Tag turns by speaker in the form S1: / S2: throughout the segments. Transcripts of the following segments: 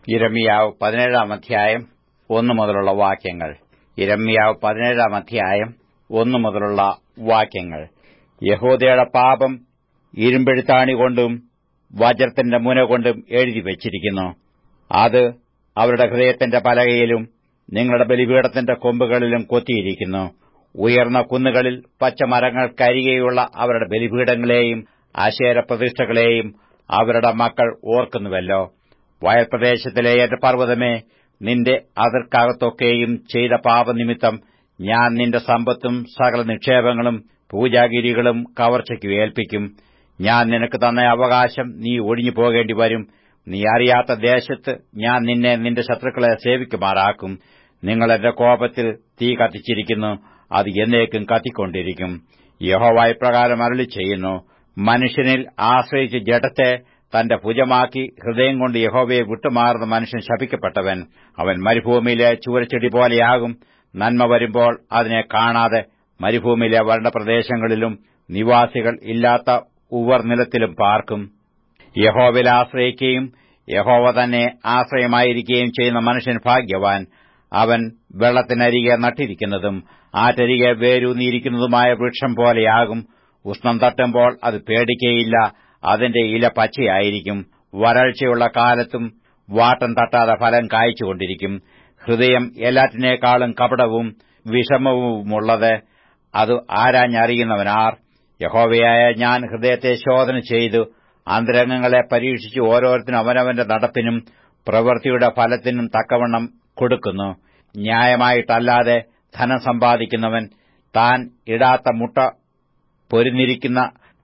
S1: ഇരമ്യാവ് പതിനേഴാം അധ്യായം ഒന്നു മുതലുള്ള വാക്യങ്ങൾ ഇരമ്യാവ് പതിനേഴാം അധ്യായം ഒന്നു മുതലുള്ള വാക്യങ്ങൾ യഹോദയുടെ പാപം ഇരുമ്പെഴുത്താണി കൊണ്ടും വജ്രത്തിന്റെ മുന കൊണ്ടും എഴുതി വച്ചിരിക്കുന്നു അത് അവരുടെ ഹൃദയത്തിന്റെ പലകയിലും നിങ്ങളുടെ ബലിപീഠത്തിന്റെ കൊമ്പുകളിലും കൊത്തിയിരിക്കുന്നു ഉയർന്ന കുന്നുകളിൽ പച്ചമരങ്ങൾക്കരികെയുള്ള അവരുടെ ബലിപീഠങ്ങളെയും ആശേരപ്രതിഷ്ഠകളെയും അവരുടെ മക്കൾ ഓർക്കുന്നുവല്ലോ വയൽപ്രദേശത്തിലെ എന്റെ പർവ്വതമേ നിന്റെ അതിർക്കകത്തൊക്കെയും ചെയ്ത പാപനിമിത്തം ഞാൻ നിന്റെ സമ്പത്തും സകല നിക്ഷേപങ്ങളും പൂജാഗിരികളും കവർച്ചയ്ക്ക് ഏൽപ്പിക്കും ഞാൻ നിനക്ക് തന്ന അവകാശം നീ ഒഴിഞ്ഞു പോകേണ്ടി വരും നീ അറിയാത്ത ദേശത്ത് ഞാൻ നിന്നെ നിന്റെ ശത്രുക്കളെ സേവിക്കുമാറാക്കും നിങ്ങൾ എന്റെ കോപത്തിൽ തീ കത്തിച്ചിരിക്കുന്നു അത് എന്നേക്കും കത്തിക്കൊണ്ടിരിക്കും യഹോവ ഇപ്രകാരം അരളി ചെയ്യുന്നു മനുഷ്യനിൽ ആശ്രയിച്ച് ജഡത്തെ തന്റെ ഭുജമാക്കി ഹൃദയം കൊണ്ട് യഹോവയെ വിട്ടുമാറുന്ന മനുഷ്യൻ ശപിക്കപ്പെട്ടവൻ അവൻ മരുഭൂമിയിലെ ചൂരച്ചെടി പോലെയാകും നന്മ വരുമ്പോൾ അതിനെ കാണാതെ മരുഭൂമിയിലെ വരണ്ട പ്രദേശങ്ങളിലും നിവാസികൾ ഇല്ലാത്ത ഉവർ നിലത്തിലും പാർക്കും യഹോവയിൽ ആശ്രയിക്കുകയും യഹോവ തന്നെ ആശ്രയമായിരിക്കുകയും ചെയ്യുന്ന മനുഷ്യൻ ഭാഗ്യവാൻ അവൻ വെള്ളത്തിനരികെ നട്ടിരിക്കുന്നതും ആറ്റരികെ വേരൂന്നിയിരിക്കുന്നതുമായ വൃക്ഷം പോലെയാകും ഉഷ്ണം തട്ടുമ്പോൾ അത് പേടിക്കയില്ല അതിന്റെ ഇല പച്ചയായിരിക്കും വരൾച്ചയുള്ള കാലത്തും വാട്ടം തട്ടാതെ ഫലം കായ്ച്ചുകൊണ്ടിരിക്കും ഹൃദയം എല്ലാറ്റിനേക്കാളും കപടവും വിഷമവുമുള്ളത് അത് ആരാഞ്ഞറിയുന്നവനാർ യഹോവയായ ഞാൻ ഹൃദയത്തെ ശോധന ചെയ്തു അന്തരംഗങ്ങളെ പരീക്ഷിച്ച് ഓരോരുത്തരും അവനവന്റെ നടപ്പിനും പ്രവൃത്തിയുടെ ഫലത്തിനും തക്കവണ്ണം കൊടുക്കുന്നു ന്യായമായിട്ടല്ലാതെ ധനം സമ്പാദിക്കുന്നവൻ താൻ ഇടാത്ത മുട്ട പൊരുന്നിരിക്കുന്ന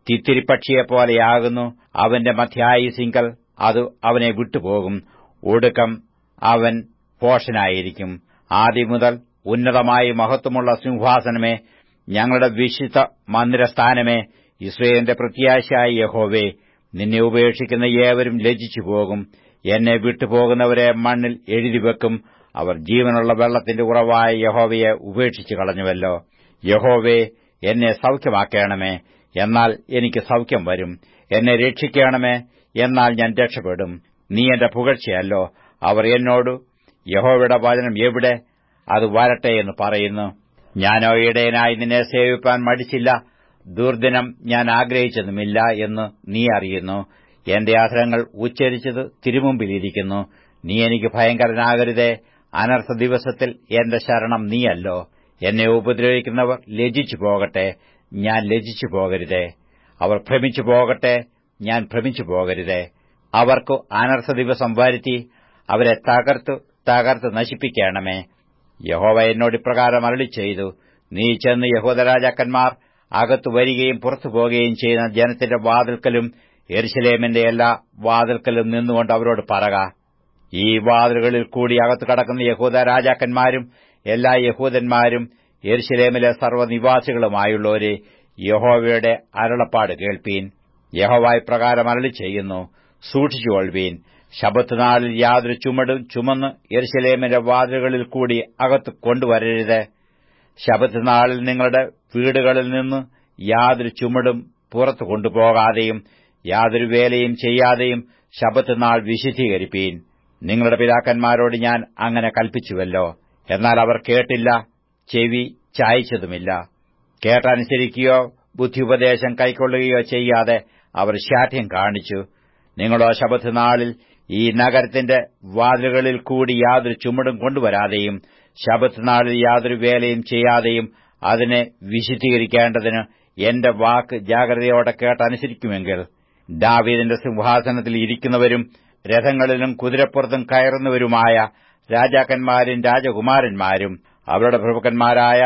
S1: തിത്തിരിപ്പക്ഷിയെപ്പോലെയാകുന്നു അവന്റെ മധ്യായുസിങ്കൽ അത് അവനെ വിട്ടുപോകും ഒടുക്കം അവൻ പോഷനായിരിക്കും ആദ്യം മുതൽ ഉന്നതമായി മഹത്വമുള്ള സിംഹാസനമേ ഞങ്ങളുടെ വിശുദ്ധ മന്ദിരസ്ഥാനമേ ഇസ്രയേലിന്റെ പ്രത്യാശയായ യഹോവേ നിന്നെ ഉപേക്ഷിക്കുന്ന ഏവരും ലജിച്ചു പോകും എന്നെ വിട്ടുപോകുന്നവരെ മണ്ണിൽ എഴുതിവെക്കും അവർ ജീവനുള്ള വെള്ളത്തിന്റെ ഉറവായ യഹോവയെ ഉപേക്ഷിച്ചു കളഞ്ഞുവല്ലോ യഹോവേ എന്നെ സൌഖ്യമാക്കണമേ എന്നാൽ എനിക്ക് സൌഖ്യം വരും എന്നെ രക്ഷിക്കണമേ എന്നാൽ ഞാൻ രക്ഷപ്പെടും നീ എന്റെ പുകഴ്ചയല്ലോ അവർ എന്നോട് യഹോവയുടെ വചനം എവിടെ അത് വരട്ടെ എന്ന് പറയുന്നു ഞാനോ ഇടയനായി നിന്നെ സേവിപ്പാൻ മടിച്ചില്ല ദുർദിനം ഞാൻ ആഗ്രഹിച്ചതുമില്ല എന്ന് നീ അറിയുന്നു എന്റെ ആധാരങ്ങൾ ഉച്ചരിച്ചത് തിരുമുമ്പിലിരിക്കുന്നു നീ എനിക്ക് ഭയങ്കരനാകരുതേ അനർത്ഥ ദിവസത്തിൽ എന്റെ ശരണം നീയല്ലോ എന്നെ ഉപദ്രവിക്കുന്നവർ ലജിച്ചു പോകട്ടെ ഞാൻ ലജിച്ചു പോകരുതേ അവർ ഭ്രമിച്ചു പോകട്ടെ ഞാൻ ഭ്രമിച്ചു പോകരുതേ അവർക്കു അനർത്ഥ ദിവസം വരുത്തി അവരെ തകർത്തു തകർത്ത് നശിപ്പിക്കണമേ യഹോവ എന്നോട് ഇപ്രകാരം അരളി ചെയ്തു നീ ചെന്ന് യഹോദരാജാക്കന്മാർ അകത്തു വരികയും പുറത്തു പോകുകയും ചെയ്യുന്ന ജനത്തിന്റെ വാതിൽക്കലും എരുശലേമിന്റെ എല്ലാ വാതിൽക്കലും നിന്നുകൊണ്ട് അവരോട് പറക ഈ വാതിലുകളിൽ കൂടി അകത്ത് കടക്കുന്ന യഹൂദ രാജാക്കന്മാരും എല്ലാ യഹൂദന്മാരും എരുശലേമിലെ സർവ്വനിവാസികളുമായുള്ളവരെ യഹോവയുടെ അരുളപ്പാട് കേൾപ്പീൻ യഹോവ ഇപ്രകാരം അരളി ചെയ്യുന്നു സൂക്ഷിച്ചുകൊള്ളുവീൻ ശബത്തുനാളിൽ യാതൊരു ചുമടും ചുമന്ന് എരുശലേമിന്റെ വാതിലുകളിൽ കൂടി അകത്ത് കൊണ്ടുവരരുത് ശബത്തുനാളിൽ നിങ്ങളുടെ വീടുകളിൽ നിന്ന് യാതൊരു ചുമടും പുറത്തു കൊണ്ടുപോകാതെയും യാതൊരു വേലയും ചെയ്യാതെയും ശബത്തുനാൾ വിശുദ്ധീകരിപ്പീൻ നിങ്ങളുടെ പിതാക്കന്മാരോട് ഞാൻ അങ്ങനെ കൽപ്പിച്ചുവല്ലോ എന്നാൽ അവർ കേട്ടില്ല ചെവി ചായച്ചതുമില്ല കേട്ടനുസരിക്കുകയോ ബുദ്ധിയുപദേശം കൈക്കൊള്ളുകയോ ചെയ്യാതെ അവർ ശാഠ്യം കാണിച്ചു നിങ്ങളോ ശബത്തുനാളിൽ ഈ നഗരത്തിന്റെ വാതിലുകളിൽ കൂടി യാതൊരു ചുമടും കൊണ്ടുവരാതെയും ശബത്തുനാളിൽ യാതൊരു വേലയും ചെയ്യാതെയും അതിനെ വിശുദ്ധീകരിക്കേണ്ടതിന് എന്റെ വാക്ക് ജാഗ്രതയോടെ കേട്ടനുസരിക്കുമെങ്കിൽ ദാവീദിന്റെ സിംഹാസനത്തിൽ ഇരിക്കുന്നവരും രഥങ്ങളിലും കുതിരപ്പുറത്തും കയറുന്നവരുമായ രാജാക്കന്മാരും രാജകുമാരന്മാരും അവരുടെ പ്രഭുക്കന്മാരായ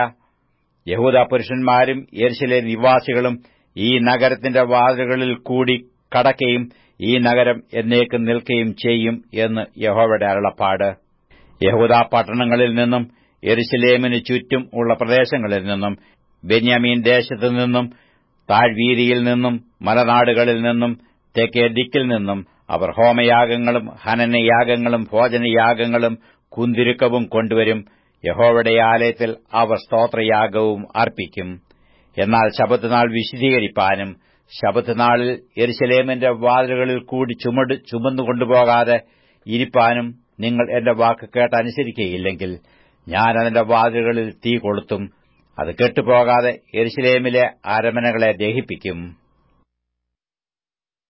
S1: യഹൂദ പുരുഷന്മാരും യെരുശലെ നിവാസികളും ഈ നഗരത്തിന്റെ വാതിലുകളിൽ കൂടി കടക്കുകയും ഈ നഗരം എന്നേക്കും നിൽക്കുകയും ചെയ്യും എന്ന് യഹോവയുടെ അരുളപ്പാട് യഹൂദ പട്ടണങ്ങളിൽ നിന്നും എരുശലേമിന് ചുറ്റും ഉള്ള പ്രദേശങ്ങളിൽ നിന്നും ബെന്യാമീൻ ദേശത്തു നിന്നും താഴ്വീതിയിൽ നിന്നും മലനാടുകളിൽ നിന്നും തെക്കേ ദിക്കിൽ നിന്നും അവർ ഹോമയാഗങ്ങളും ഹനനയാഗങ്ങളും ഭോജനയാഗങ്ങളും കുന്തിരുക്കവും കൊണ്ടുവരും യഹോവയുടെ ആലയത്തിൽ അവർ സ്തോത്രയാഗവും അർപ്പിക്കും എന്നാൽ ശബത്തുനാൾ വിശദീകരിപ്പാനും ശബത്തുനാളിൽ എരുശലേമിന്റെ വാതിലുകളിൽ കൂടി ചുമട് ചുമന്നുകൊണ്ടുപോകാതെ ഇരിപ്പാനും നിങ്ങൾ എന്റെ വാക്ക് കേട്ടനുസരിക്കുകയില്ലെങ്കിൽ ഞാൻ അതിന്റെ വാതിലുകളിൽ തീ കൊളുത്തും അത് കെട്ടുപോകാതെ എരുശലേമിലെ അരമനകളെ ദഹിപ്പിക്കും